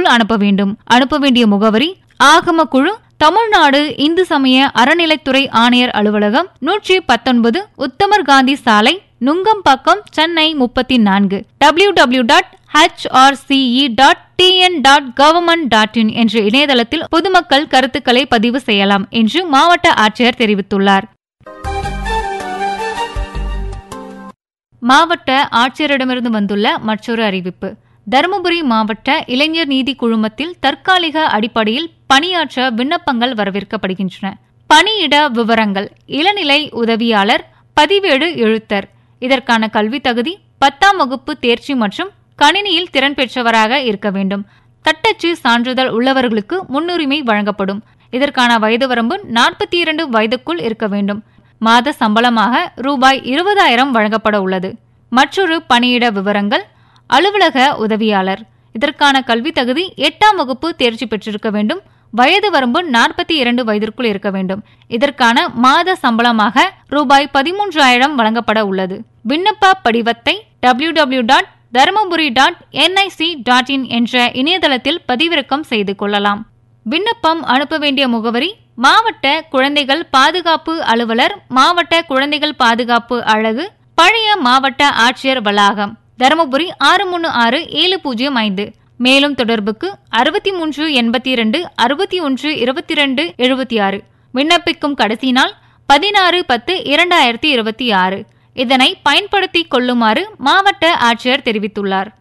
அனுப்ப வேண்டும் அனுப்ப வேண்டிய முகவரி ஆகம குழு தமிழ்நாடு இந்து சமய அறநிலைத்துறை ஆணையர் அலுவலகம் நூற்றி பத்தொன்பது உத்தமர் காந்தி சாலை நுங்கம்பாக்கம் சென்னை முப்பத்தி நான்கு W W dot HRCE dot TN dot government dot in என்ற இணையதளத்தில் பொதுமக்கள் கருத்துக்களை பதிவு செய்யலாம் என்று மாவட்ட ஆட்சியர் தெரிவித்துள்ளார் மாவட்ட ஆட்சியரிடமிருந்து வந்துள்ள மற்றொரு அறிவிப்பு தருமபுரி மாவட்ட இளைஞர் நீதி குழுமத்தில் தற்காலிக அடிப்படையில் பணியாற்ற விண்ணப்பங்கள் வரவேற்கப்படுகின்றன பணியிட விவரங்கள் இளநிலை உதவியாளர் பதிவேடு எழுத்தர் இதற்கான கல்வி தகுதி பத்தாம் வகுப்பு தேர்ச்சி மற்றும் கணினியில் திறன் பெற்றவராக இருக்க வேண்டும் தட்டச்சு சான்றிதழ் உள்ளவர்களுக்கு முன்னுரிமை வழங்கப்படும் இதற்கான வயது வரம்பு நாற்பத்தி இரண்டு வயதுக்குள் இருக்க வேண்டும் மாத சம்பளமாக ரூபாய் இருபதாயிரம் வழங்கப்பட உள்ளது மற்றொரு பணியிட விவரங்கள் அலுவலக உதவியாளர் இதற்கான கல்வி தகுதி எட்டாம் வகுப்பு தேர்ச்சி பெற்றிருக்க வேண்டும் வயது வரம்பு நாற்பத்தி இரண்டு வயதிற்குள் இருக்க வேண்டும் இதற்கான மாத சம்பளமாக ரூபாய் பதிமூன்றாயிரம் வழங்கப்பட உள்ளது விண்ணப்ப படிவத்தை W W dot Dharmapuri dot NIC dot in என்ற இணையதளத்தில் பதிவிறக்கம் செய்து கொள்ளலாம் விண்ணப்பம் அனுப்ப வேண்டிய முகவரி மாவட்ட குழந்தைகள் பாதுகாப்பு அலுவலர் மாவட்ட குழந்தைகள் பாதுகாப்பு அழகு பழைய மாவட்ட ஆட்சியர் வளாகம் தருமபுரி ஆறு மூணு ஆறு ஏழு பூஜ்ஜியம் ஐந்து மேலும் தொடர்புக்கு அறுபத்தி மூன்று எண்பத்தி இரண்டு அறுபத்தி ஒன்று இருபத்தி இரண்டு எழுபத்தி ஆறு விண்ணப்பிக்கும் கடைசி நாள் பதினாறு பத்து இரண்டாயிரத்தி இருபத்தி ஆறு இதனை பயன்படுத்திக் கொள்ளுமாறு மாவட்ட ஆட்சியர் தெரிவித்துள்ளார்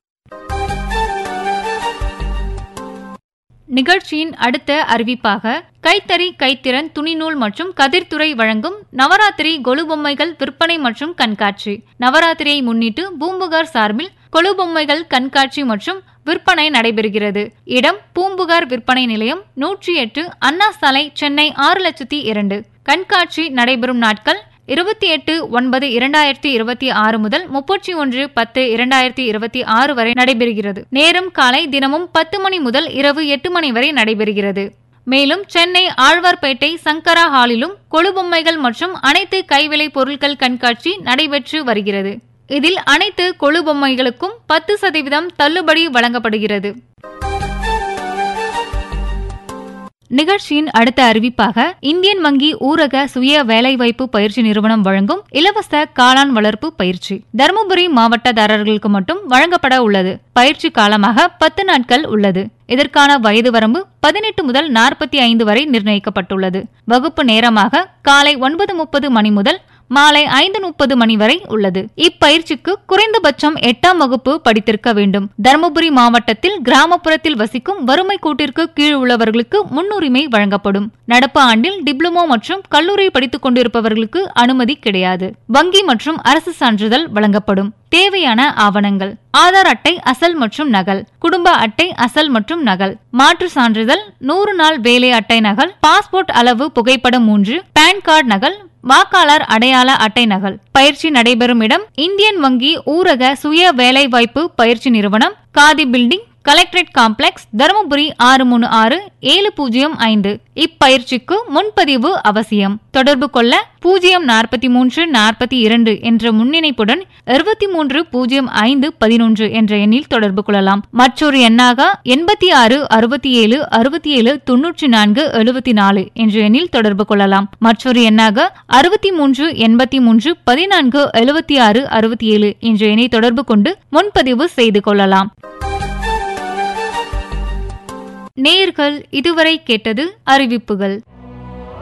நிகழ்ச்சியின் அடுத்த அறிவிப்பாக கைத்தறி கைத்திறன் துணிநூல் மற்றும் கதிர்துறை வழங்கும் நவராத்திரி கொலு பொம்மைகள் விற்பனை மற்றும் கண்காட்சி நவராத்திரியை முன்னிட்டு பூம்புகார் சார்பில் கொலு பொம்மைகள் கண்காட்சி மற்றும் விற்பனை நடைபெறுகிறது இடம் பூம்புகார் விற்பனை நிலையம் நூற்றி எட்டு அண்ணா சாலை சென்னை ஆறு லட்சத்தி இரண்டு கண்காட்சி நடைபெறும் நாட்கள் இருபத்தி எட்டு ஒன்பது இரண்டாயிரத்தி இருபத்தி ஆறு முதல் முப்பத்தி ஒன்று பத்து இரண்டாயிரத்தி இருபத்தி ஆறு வரை நடைபெறுகிறது நேரம் காலை தினமும் பத்து மணி முதல் இரவு எட்டு மணி வரை நடைபெறுகிறது மேலும் சென்னை ஆழ்வார்பேட்டை சங்கரா ஹாலிலும் கொழுபொம்மைகள் மற்றும் அனைத்து கைவிலை பொருட்கள் கண்காட்சி நடைபெற்று வருகிறது இதில் அனைத்து கொழுபொம்மைகளுக்கும் பத்து சதவீதம் தள்ளுபடி வழங்கப்படுகிறது நிகழ்ச்சியின் அடுத்த அறிவிப்பாக இந்தியன் வங்கி ஊரக சுய வேலைவாய்ப்பு பயிற்சி நிறுவனம் வழங்கும் இலவச காளான் வளர்ப்பு பயிற்சி தருமபுரி மாவட்டதாரர்களுக்கு மட்டும் வழங்கப்பட உள்ளது பயிற்சி காலமாக பத்து நாட்கள் உள்ளது இதற்கான வயது வரம்பு பதினெட்டு முதல் நாற்பத்தி ஐந்து வரை நிர்ணயிக்கப்பட்டுள்ளது வகுப்பு நேரமாக காலை ஒன்பது முப்பது மணி முதல் மாலை ஐந்து முப்பது மணி வரை உள்ளது இப்பயிற்சிக்கு குறைந்தபட்சம் எட்டாம் வகுப்பு படித்திருக்க வேண்டும் தருமபுரி மாவட்டத்தில் கிராமப்புறத்தில் வசிக்கும் வறுமை கூட்டிற்கு கீழ் உள்ளவர்களுக்கு முன்னுரிமை வழங்கப்படும் நடப்பு ஆண்டில் டிப்ளமோ மற்றும் கல்லூரி படித்துக் கொண்டிருப்பவர்களுக்கு அனுமதி கிடையாது வங்கி மற்றும் அரசு சான்றிதழ் வழங்கப்படும் தேவையான ஆவணங்கள் ஆதார் அட்டை அசல் மற்றும் நகல் குடும்ப அட்டை அசல் மற்றும் நகல் மாற்று சான்றிதழ் நூறு நாள் வேலை அட்டை நகல் பாஸ்போர்ட் அளவு புகைப்படம் மூன்று பான் கார்டு நகல் வாக்காளர் அடையாள அட்டை நகல் பயிற்சி நடைபெறும் இடம் இந்தியன் வங்கி ஊரக சுய வேலைவாய்ப்பு பயிற்சி நிறுவனம் Khadi building collectorate complex Dharmapuri ஆறு மூணு ஆறு ஏழு பூஜ்ஜியம் ஐந்து இப்பயிற்சிக்கு முன்பதிவு அவசியம் தொடர்பு கொள்ள பூஜ்ஜியம் நாற்பத்தி மூன்று நாற்பத்தி இரண்டு என்ற முன்னிணைப்புடன் இருபத்தி மூன்று பூஜ்ஜியம் ஐந்து பதினொன்று என்ற எண்ணில் தொடர்பு கொள்ளலாம் மற்றொரு எண்ணாக எண்பத்தி ஆறு அறுபத்தி ஏழு அறுபத்தி ஏழு தொன்னூற்றி நான்கு எழுபத்தி நாலு என்ற எண்ணில் தொடர்பு கொள்ளலாம் மற்றொரு எண்ணாக அறுபத்தி மூன்று எண்பத்தி மூன்று பதினான்கு எழுபத்தி ஆறு அறுபத்தி ஏழு என்ற எண்ணை தொடர்பு கொண்டு முன்பதிவு செய்து கொள்ளலாம் நேர்கள் இதுவரை கேட்டது அறிவிப்புகள்